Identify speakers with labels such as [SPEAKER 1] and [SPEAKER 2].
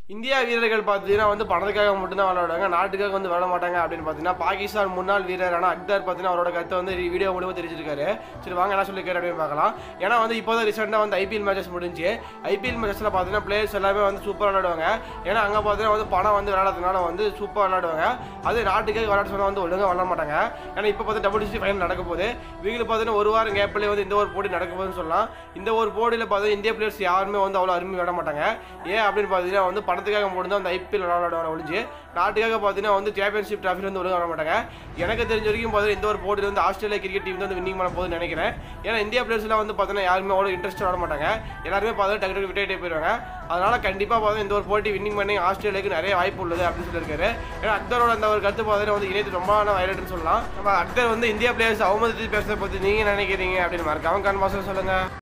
[SPEAKER 1] India வீரர்கள் பார்த்தீங்கன்னா வந்து பணத்துக்காக மட்டும்தான் விளையாடுவாங்க நாட்டுக்காக வந்து விளையாட மாட்டாங்க அப்படின்னு பார்த்தீங்கன்னா பாகிஸ்தான் முன்னாள் வீரரான அக்தர் பார்த்தீங்கன்னா அவரோட கருத்தை வந்து வீடியோ மூலமாக தெரிஞ்சிருக்காரு சரி வாங்க என்ன சொல்லியிருக்காரு அப்படின்னு பார்க்கலாம் ஏன்னா வந்து இப்போ தான் ரீசெண்டாக வந்து ஐபிஎல் மேட்சஸ் முடிஞ்சு ஐபிஎல் மேட்சஸில் பார்த்தீங்கன்னா பிளேயர்ஸ் எல்லாமே வந்து சூப்பராக விளையாடுவாங்க ஏன்னா அங்கே பார்த்தீங்கன்னா வந்து பணம் வந்து விளையாடுறதுனால வந்து சூப்பராக விளையாடுவாங்க அது நாட்டுக்காக விளையாட சொன்னால் வந்து ஒழுங்காக விளையாட மாட்டாங்க ஏன்னா இப்போ பார்த்து டபிள்யூசி ஃபைனல் நடக்க போகுது இவங்களுக்கு பார்த்தீங்கன்னா ஒரு வாரம் கேப்லேயே வந்து இந்த ஒரு போட்டி நடக்க போகுதுன்னு சொல்லலாம் இந்த ஒரு போட்டியில் பார்த்தீங்கன்னா இந்திய பிளேயர்ஸ் யாருமே வந்து அவ்வளோ அருமை விளையாட மாட்டாங்க ஏன் அப்படின்னு பார்த்தீங்கன்னா வந்து பணத்துக்காக மட்டும் தான் அந்த ஐபிஎல் விளையாடுவாங்க ஒழிஞ்சு நாட்டுக்காக பார்த்தீங்கன்னா வந்து சாம்பியன்ஷிப் டிராஃபி வந்து ஒழுங்காக விளையாட மாட்டாங்க எனக்கு தெரிஞ்ச வரைக்கும் பார்த்தீங்கன்னா இந்த ஒரு போட்டியில் வந்து ஆஸ்திரேலியா கிரிக்கெட் டீம் வந்து வின்னிங் பண்ண போகுதுன்னு நினைக்கிறேன் ஏன்னா இந்தியா பிளேயர்ஸ்லாம் வந்து பார்த்தீங்கன்னா யாருமே அவ்வளோ இன்ட்ரெஸ்ட் விளாட மாட்டாங்க எல்லாருமே பார்த்தீங்கன்னா டக்கு டக்கு விட்டுட்டே போயிடுவாங்க அதனால கண்டிப்பாக பார்த்தீங்கன்னா இந்த ஒரு போட்டி வின்னிங் பண்ணி ஆஸ்திரேலியாவுக்கு நிறைய வாய்ப்பு உள்ளது அப்படின்னு சொல்லியிருக்காரு ஏன்னா அக்தரோட அந்த ஒரு கருத்து பார்த்தீங்கன்னா வந்து இணையத்து ரொம்ப வைரட்னு சொல்லலாம் நம்ம அக்தர் வந்து இந்தியா பிளேயர்ஸ் அவமதித்து பேசுறதை பற்றி நீங்கள் நினைக்கிறீங்க அப்படின்னு மறக்காம கன்வாசம் சொல்லுங்கள்